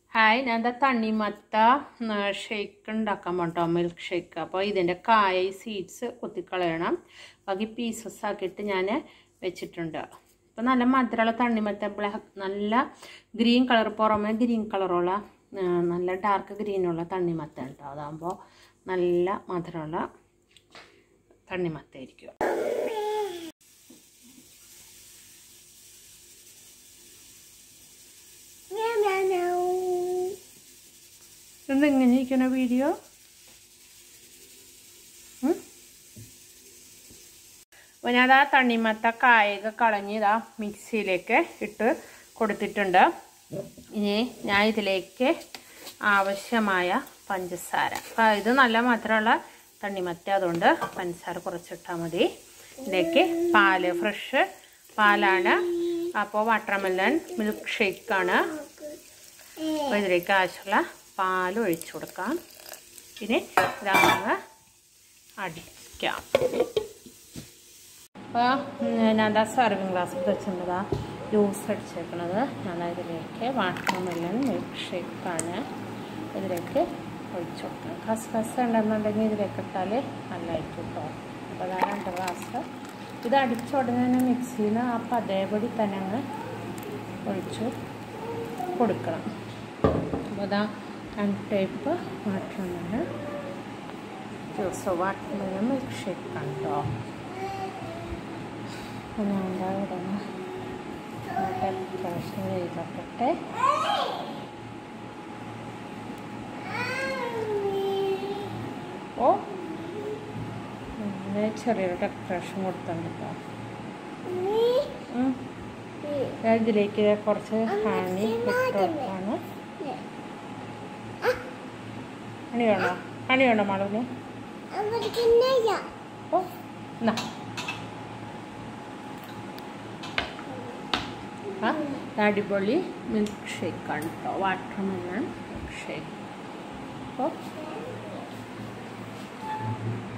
Hi ഞാൻ എന്താ തണ്ണിമത്ത shake ഉണ്ടാക്കാൻ പോട്ടോ മിൽക്ക് ഷേക്ക് അപ്പോൾ ഇതിൻ്റെ കായ സീഡ്സ് കുത്തിക്കളയണം ബാക്കി പീസസ് ആക്കിയിട്ട് ഞാൻ വെച്ചിട്ടുണ്ട് അപ്പോൾ നല്ല മധുരമുള്ള തണ്ണിമത്ത ബ്ലാക്ക് നല്ല ഗ്രീൻ കളർ പുറമെ ഗ്രീൻ കളറുള്ള ആ, നല്ല ഡാർക്ക് ഗ്രീനുള്ള തണ്ണിമത്ത കേട്ടോ അതാകുമ്പോൾ നല്ല മധുരമുള്ള തണ്ണിമത്ത ആയിരിക്കും എന്തെങ്ങനെ ഇരിക്കണ വീഡിയോ അപ്പോൾ ഞാൻ ആ തണ്ണിമത്ത കായൊക്കെ കളഞ്ഞ് ഇതാ മിക്സിയിലേക്ക് ഇട്ട് കൊടുത്തിട്ടുണ്ട് ഇനി ഞാൻ ഇതിലേക്ക് ആവശ്യമായ പഞ്ചസാര അപ്പോൾ ഇത് നല്ല മധുരമുള്ള തണ്ണിമത്ത അതുകൊണ്ട് പഞ്ചസാര കുറച്ചിട്ടാൽ മതി ഇതിലേക്ക് പാല് ഫ്രഷ് പാലാണ് അപ്പോൾ വാട്ടർമെലൺ മിൽക്ക് ഷേക്കാണ് അപ്പോൾ ഇതിലേക്ക് ആവശ്യമുള്ള പാൽ ഒഴിച്ചു കൊടുക്കാം പിന്നെ ഇതാകുമ്പോൾ അടിക്കാം അപ്പോൾ ഞാൻ എന്താ സർവിങ് ഗ്ലാസ് വെച്ചിട്ടുള്ളതാ ജ്യൂസ് അടിച്ചേക്കണത് ഞാൻ ഇതിലേക്ക് വാട്ടർമെലൺ മിൽക്ക് ഷേക്കാണ് ഇതിലേക്ക് ഒഴിച്ചു കൊടുക്കണം കസ്കസ് ഉണ്ടെന്നുണ്ടെങ്കിൽ ഇതിലേക്ക് ഇട്ടാൽ നല്ലതായിരിക്കും കേട്ടോ അപ്പോൾ അതാ രണ്ട് ഗ്ലാസ് ഇത് അടിച്ച ഉടനെ തന്നെ മിക്സിയിൽ നിന്ന് അപ്പം അതേപടി തന്നെ അങ്ങ് ഒഴിച്ചു കൊടുക്കണം അപ്പോൾ അതാ രണ്ട് type watermelon juice watermelon milk ഷേക്കാണ് കേട്ടോ ഞാൻ എന്താ ഇടുന്നത് ഡെക്കറേഷൻ ചെയ്തോട്ടെ ഓ അങ്ങനെ ചെറിയൊരു ഡെക്കറേഷൻ കൊടുത്തിട്ടുണ്ട് കേട്ടോ ഉം. ഞാൻ ഇതിലേക്ക് കുറച്ച് ഹണി ഇട്ട് കൊടുക്കാണ് ഹണി വേണോ ഹണി വേണോ മാളൂന് ഓ എന്നാ ആ ഇത് അടിപൊളി മിൽക്ക് ഷേക്കാണ് കേട്ടോ വാട്ടർമെലൺ മിൽക്ക് ഷേക്ക് അപ്പോൾ